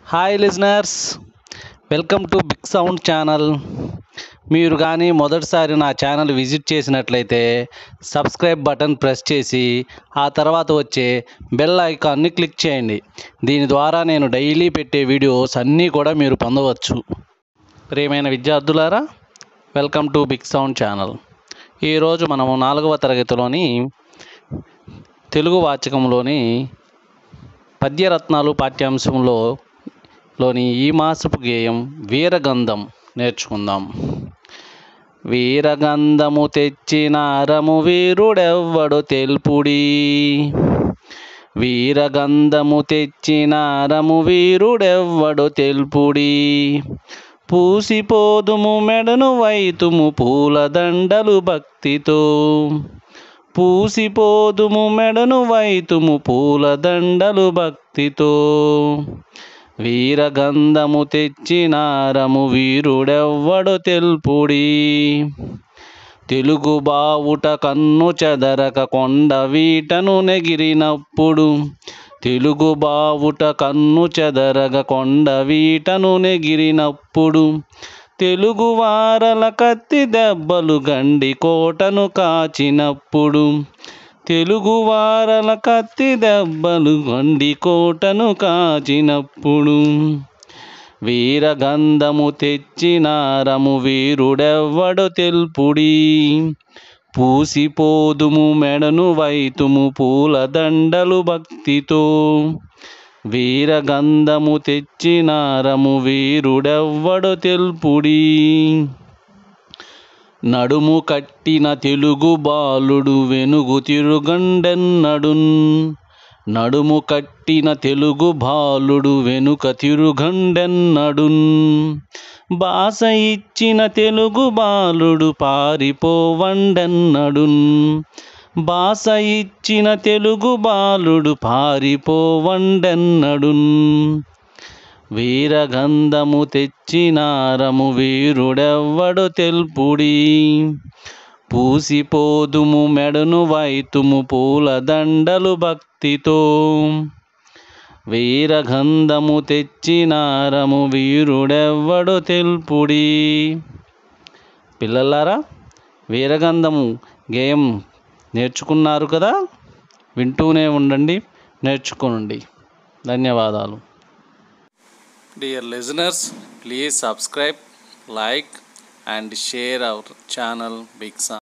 Hi listeners welcome to big sound channel మీరు కానీ మొదటిసారి నా ఛానల్ విజిట్ చేసినట్లయితే సబ్స్క్రైబ్ బటన్ ప్రెస్ చేసి ఆ తర్వాత వచ్చే బెల్ ఐకాన్ని క్లిక్ చేయండి దీని ద్వారా నేను డైలీ పెట్టే వీడియోస్ అన్నీ కూడా మీరు పొందవచ్చు ప్రియమైన విద్యార్థులారా welcome to big sound channel ఈరోజు మనము నాలుగవ తరగతిలోని తెలుగు వాచకంలోని పద్యరత్నాలు పాఠ్యాంశంలో లోని ఈ మాసపు గేయం వీరగంధం నేర్చుకుందాం వీరగంధము తెచ్చినారము వీరుడెవ్వడు తెలుపుడి వీరగంధము తెచ్చినారము వీరుడెవ్వడు తెలుపుడి పూసిపోదుము మెడను వైతుము పూలదండలు భక్తితో పూసిపోదుము మెడను వైతుము పూలదండలు భక్తితో వీరగంధము తెచ్చినారము వీరుడెవ్వడు తెలుపుడి తెలుగు బావుట కన్ను చెదరక కొండ వీటను నెగిరినప్పుడు తెలుగు బావుట కన్ను చెదరగ కొండ వీటను నెగిరినప్పుడు తెలుగు వారల కత్తి దెబ్బలు గండి కోటను కాచినప్పుడు తెలుగు వారల కత్తి దెబ్బలు గండి కోటను కాచినప్పుడు వీరగంధము తెచ్చినారము వీరుడెవ్వడు తెలుపుడి పూసిపోదుము మెడను వైతుము పూలదండలు భక్తితో వీరగంధము తెచ్చినారము వీరుడెవ్వడు తెలుపుడి నడుము కట్టిన తెలుగు బాలుడు వెనుగు తిరుగండెన్నడున్ నడుము కట్టిన తెలుగు బాలుడు వెనుక తిరుగండెన్నడున్ భాష ఇచ్చిన తెలుగు బాలుడు పారిపోవండెన్నడున్ భాష ఇచ్చిన తెలుగు బాలుడు పారిపోవండెన్నడున్ వీరగంధము తెచ్చినారము వీరుడెవ్వడు తెలుపుడి పూసిపోదుము మెడను వైతుము పూలదండలు భక్తితో వీరగంధము తెచ్చినారము వీరుడెవ్వడు తెలుపుడి పిల్లలారా వీరగంధము గేయం నేర్చుకున్నారు కదా వింటూనే ఉండండి నేర్చుకోనండి ధన్యవాదాలు Dear listeners, please subscribe, like, and share our channel Big Sound.